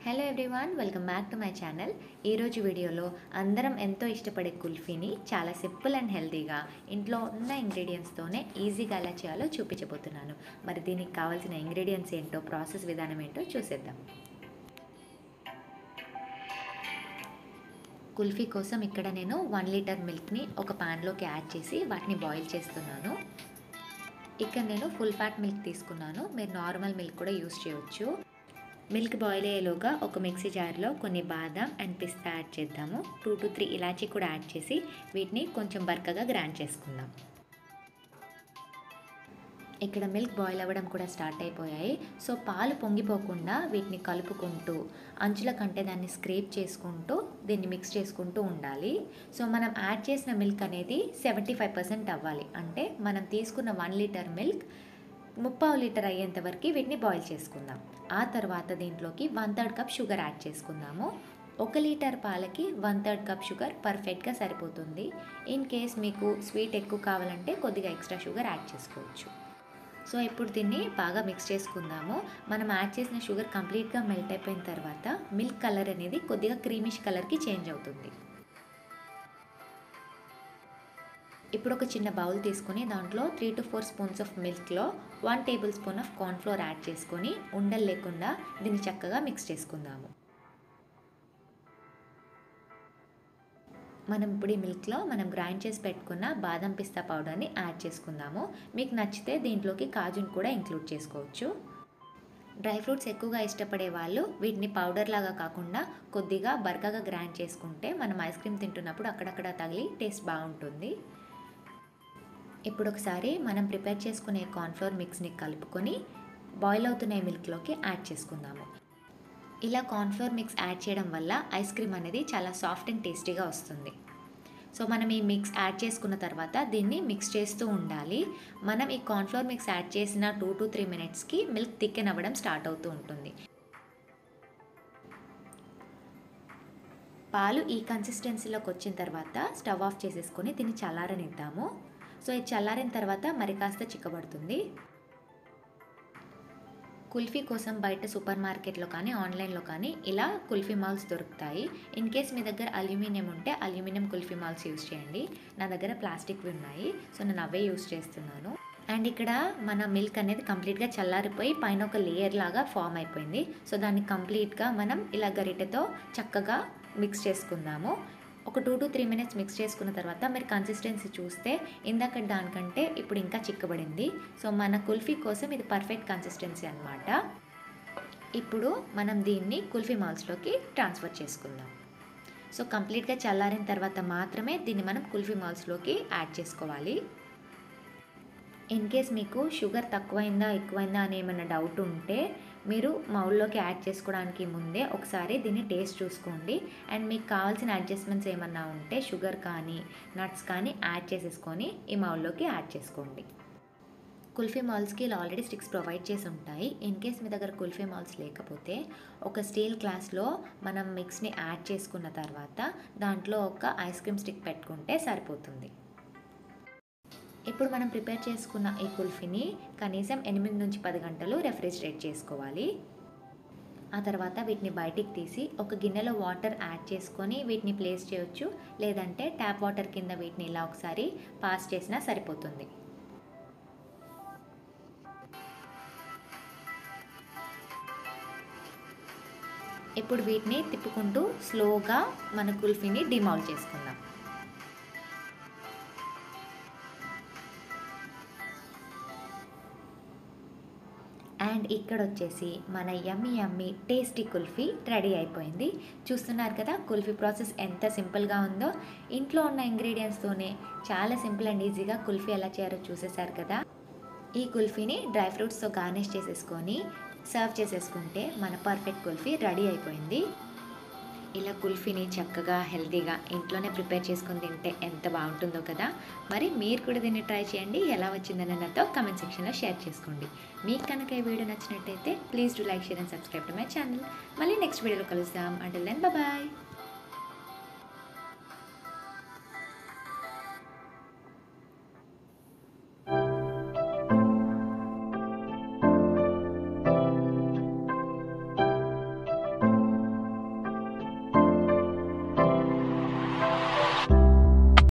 hello everyone welcome back to my channel ఈరోజు వీడియోలో అందరం ఎంతో ఇష్టపడే కుల్ఫీని చాలా సింపుల్ అండ్ హెల్తీగా ఇంట్లో ఉన్న ఇంగ్రీడియంట్స్తోనే ఈజీగా ఎలా చేయాలో చూపించబోతున్నాను మరి దీనికి కావాల్సిన ఇంగ్రీడియంట్స్ ఏంటో ప్రాసెస్ విధానం ఏంటో చూసేద్దాం కుల్ఫీ కోసం ఇక్కడ నేను వన్ లీటర్ మిల్క్ని ఒక ప్యాన్లోకి యాడ్ చేసి వాటిని బాయిల్ చేస్తున్నాను ఇక్కడ నేను ఫుల్ ఫ్యాట్ మిల్క్ తీసుకున్నాను మీరు నార్మల్ మిల్క్ కూడా యూస్ చేయవచ్చు మిల్క్ బాయిల్ అయ్యేలోగా ఒక మిక్సీ జార్లో కొన్ని బాదం అండ్ పిస్తా యాడ్ చేద్దాము టూ టు త్రీ ఇలాచీ కూడా యాడ్ చేసి వీటిని కొంచెం బరకగా గ్రైండ్ చేసుకుందాం ఇక్కడ మిల్క్ బాయిల్ అవ్వడం కూడా స్టార్ట్ అయిపోయాయి సో పాలు పొంగిపోకుండా వీటిని కలుపుకుంటూ అంచుల కంటే దాన్ని స్క్రేప్ చేసుకుంటూ దీన్ని మిక్స్ చేసుకుంటూ ఉండాలి సో మనం యాడ్ చేసిన మిల్క్ అనేది సెవెంటీ ఫైవ్ పర్సెంట్ అవ్వాలి అంటే మనం తీసుకున్న వన్ లీటర్ మిల్క్ ముప్పావు లీటర్ అయ్యేంత వరకు వీటిని బాయిల్ చేసుకుందాం ఆ తర్వాత దీంట్లోకి one third cup sugar add చేసుకుందాము ఒక లీటర్ పాలకి వన్ థర్డ్ కప్ షుగర్ పర్ఫెక్ట్గా సరిపోతుంది ఇన్ కేస్ మీకు స్వీట్ ఎక్కువ కావాలంటే కొద్దిగా ఎక్స్ట్రా షుగర్ యాడ్ చేసుకోవచ్చు సో ఇప్పుడు దీన్ని బాగా మిక్స్ చేసుకుందాము మనం యాడ్ చేసిన షుగర్ కంప్లీట్గా మెల్ట్ అయిపోయిన తర్వాత మిల్క్ కలర్ అనేది కొద్దిగా క్రీమిష్ కలర్కి చేంజ్ అవుతుంది ఇప్పుడు ఒక చిన్న బౌల్ తీసుకొని దాంట్లో three to four spoons of మిల్క్లో one tablespoon of cornflour add చేసుకొని ఉండలు లేకుండా దీన్ని చక్కగా మిక్స్ చేసుకుందాము మనం ఇప్పుడు ఈ మిల్క్లో మనం గ్రైండ్ చేసి పెట్టుకున్న బాదం పిస్తా పౌడర్ని యాడ్ చేసుకుందాము మీకు నచ్చితే దీంట్లోకి కాజుని కూడా ఇంక్లూడ్ చేసుకోవచ్చు డ్రై ఫ్రూట్స్ ఎక్కువగా ఇష్టపడే వాళ్ళు వీటిని పౌడర్ లాగా కాకుండా కొద్దిగా బరకగా గ్రైండ్ చేసుకుంటే మనం ఐస్ క్రీమ్ తింటున్నప్పుడు అక్కడక్కడ తగిలి టేస్ట్ బాగుంటుంది ఇప్పుడు ఒకసారి మనం ప్రిపేర్ చేసుకునే కార్న్ఫ్లోర్ మిక్స్ని కలుపుకొని బాయిల్ అవుతున్న మిల్క్లోకి యాడ్ చేసుకుందాము ఇలా కార్న్ఫ్లోర్ మిక్స్ యాడ్ చేయడం వల్ల ఐస్ క్రీమ్ అనేది చాలా సాఫ్ట్ అండ్ టేస్టీగా వస్తుంది సో మనం ఈ మిక్స్ యాడ్ చేసుకున్న తర్వాత దీన్ని మిక్స్ చేస్తూ ఉండాలి మనం ఈ కార్న్ఫ్లోర్ మిక్స్ యాడ్ చేసిన టూ టు త్రీ మినిట్స్కి మిల్క్ థిక్కెన్ అవ్వడం స్టార్ట్ అవుతూ ఉంటుంది పాలు ఈ కన్సిస్టెన్సీలోకి వచ్చిన తర్వాత స్టవ్ ఆఫ్ చేసేసుకొని దీన్ని చల్లారనిద్దాము సో ఇది చల్లారిన తర్వాత మరి కాస్త చిక్కబడుతుంది కుల్ఫీ కోసం బయట సూపర్ మార్కెట్లో కానీ ఆన్లైన్లో కానీ ఇలా కుల్ఫీ మాల్స్ దొరుకుతాయి ఇన్ కేస్ మీ దగ్గర అల్యూమినియం ఉంటే అల్యూమినియం కుల్ఫీ మాల్స్ యూస్ చేయండి నా దగ్గర ప్లాస్టిక్వి ఉన్నాయి సో నేను అవే యూస్ చేస్తున్నాను అండ్ ఇక్కడ మన మిల్క్ అనేది కంప్లీట్గా చల్లారిపోయి పైన ఒక లేయర్ లాగా ఫామ్ అయిపోయింది సో దాన్ని కంప్లీట్గా మనం ఇలా గరిటెతో చక్కగా మిక్స్ చేసుకుందాము ఒక two to three minutes mix చేసుకున్న తర్వాత మీరు కన్సిస్టెన్సీ చూస్తే ఇందాక దానికంటే ఇప్పుడు ఇంకా చిక్కబడింది సో మన కుల్ఫీ కోసం ఇది పర్ఫెక్ట్ కన్సిస్టెన్సీ అనమాట ఇప్పుడు మనం దీన్ని కుల్ఫీ మాల్స్లోకి ట్రాన్స్ఫర్ చేసుకుందాం సో కంప్లీట్గా చల్లారిన తర్వాత మాత్రమే దీన్ని మనం కుల్ఫీ మాల్స్లోకి యాడ్ చేసుకోవాలి ఇన్ కేస్ మీకు షుగర్ తక్కువైందా ఎక్కువైందా అని ఏమైనా డౌట్ ఉంటే మీరు మౌల్లోకి యాడ్ చేసుకోవడానికి ముందే ఒకసారి దీన్ని టేస్ట్ చూసుకోండి అండ్ మీకు కావాల్సిన అడ్జస్ట్మెంట్స్ ఏమన్నా ఉంటే షుగర్ కానీ నట్స్ కానీ యాడ్ చేసేసుకొని ఈ మౌల్లోకి యాడ్ చేసుకోండి కుల్ఫీ మాల్స్కి ఇలా ఆల్రెడీ స్టిక్స్ ప్రొవైడ్ చేసి ఉంటాయి ఇన్ కేస్ మీ దగ్గర కుల్ఫీ మాల్స్ లేకపోతే ఒక స్టీల్ గ్లాస్లో మనం మిక్స్ని యాడ్ చేసుకున్న తర్వాత దాంట్లో ఒక ఐస్ క్రీమ్ స్టిక్ పెట్టుకుంటే సరిపోతుంది ఇప్పుడు మనం ప్రిపేర్ చేసుకున్న ఈ కుల్ఫీని కనీసం ఎనిమిది నుంచి పది గంటలు రెఫ్రిజిరేట్ చేసుకోవాలి ఆ తర్వాత వీటిని బయటికి తీసి ఒక గిన్నెలో వాటర్ యాడ్ చేసుకొని వీటిని ప్లేస్ చేయొచ్చు లేదంటే ట్యాప్ వాటర్ కింద వీటిని ఇలా ఒకసారి పాస్ చేసినా సరిపోతుంది ఇప్పుడు వీటిని తిప్పుకుంటూ స్లోగా మన కుల్ఫీని డిమాల్ చేసుకుందాం అండ్ ఇక్కడ వచ్చేసి మన yummy yummy tasty kulfi ready అయిపోయింది చూస్తున్నారు కదా కుల్ఫీ ప్రాసెస్ ఎంత సింపుల్గా ఉందో ఇంట్లో ఉన్న ఇంగ్రీడియంట్స్తోనే చాలా సింపుల్ అండ్ ఈజీగా కుల్ఫీ ఎలా చేయాలో చూసేశారు కదా ఈ కుల్ఫీని డ్రై ఫ్రూట్స్తో గార్నిష్ చేసేసుకొని సర్వ్ చేసేసుకుంటే మన పర్ఫెక్ట్ కుల్ఫీ రెడీ అయిపోయింది ఇలా కుల్ఫీని చక్కగా హెల్తీగా ఇంట్లోనే ప్రిపేర్ చేసుకొని తింటే ఎంత బాగుంటుందో కదా మరి మీరు కూడా దీన్ని ట్రై చేయండి ఎలా వచ్చిందని నాతో కమెంట్ సెక్షన్లో షేర్ చేసుకోండి మీకు కనుక ఈ వీడియో నచ్చినట్టయితే please do like share and subscribe to my channel మళ్ళీ నెక్స్ట్ వీడియోలో కలుద్దాం అంటే దెన్ బాయ్